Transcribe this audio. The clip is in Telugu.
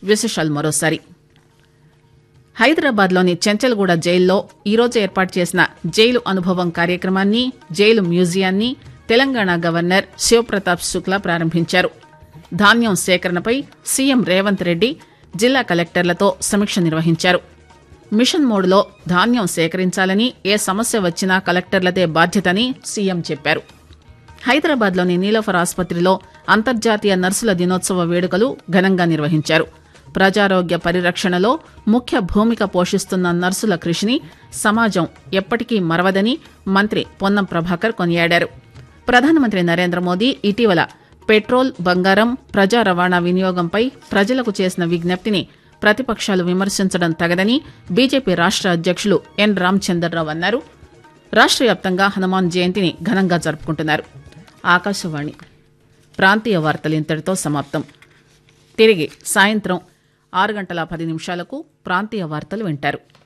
విశేషాలు మరోసారి హైదరాబాద్లోని చెంచల్గూడ జైల్లో ఈరోజు ఏర్పాటు చేసిన జైలు అనుభవం కార్యక్రమాన్ని జైలు మ్యూజియాన్ని తెలంగాణ గవర్నర్ శివప్రతాప్ శుక్లా ప్రారంభించారు ధాన్యం సేకరణపై సీఎం రేవంత్ రెడ్డి జిల్లా కలెక్టర్లతో సమీక్ష నిర్వహించారు మిషన్ మోడ్లో ధాన్యం సేకరించాలని ఏ సమస్య వచ్చినా కలెక్టర్లదే బాధ్యతని సీఎం చెప్పారు హైదరాబాద్లోని నీలోఫర్ ఆసుపత్రిలో అంతర్జాతీయ నర్సుల దినోత్సవ వేడుకలు ఘనంగా నిర్వహించారు ప్రజారోగ్య పరిరక్షణలో ముఖ్య భూమిక పోషిస్తున్న నర్సుల కృషిని సమాజం ఎప్పటికీ మరవదని మంత్రి పొన్నం ప్రభాకర్ కొనియాడారు ప్రధానమంత్రి నరేంద్ర మోదీ ఇటీవల పెట్రోల్ బంగారం ప్రజా రవాణా వినియోగంపై ప్రజలకు చేసిన విజ్ఞప్తిని ప్రతిపక్షాలు విమర్శించడం తగదని బీజేపీ రాష్ట్ర అధ్యక్షులు ఎన్ రామచంద్రరావు అన్నారు రాష్ట్ర వ్యాప్తంగా హనుమాన్ జయంతిని ఘనంగా జరుపుకుంటున్నారు ఆకాశవాణి ప్రాంతీయ వార్తలు ఇంతటితో సమాప్తం తిరిగి సాయంత్రం ఆరు గంటల పది నిమిషాలకు ప్రాంతీయ వార్తలు వింటారు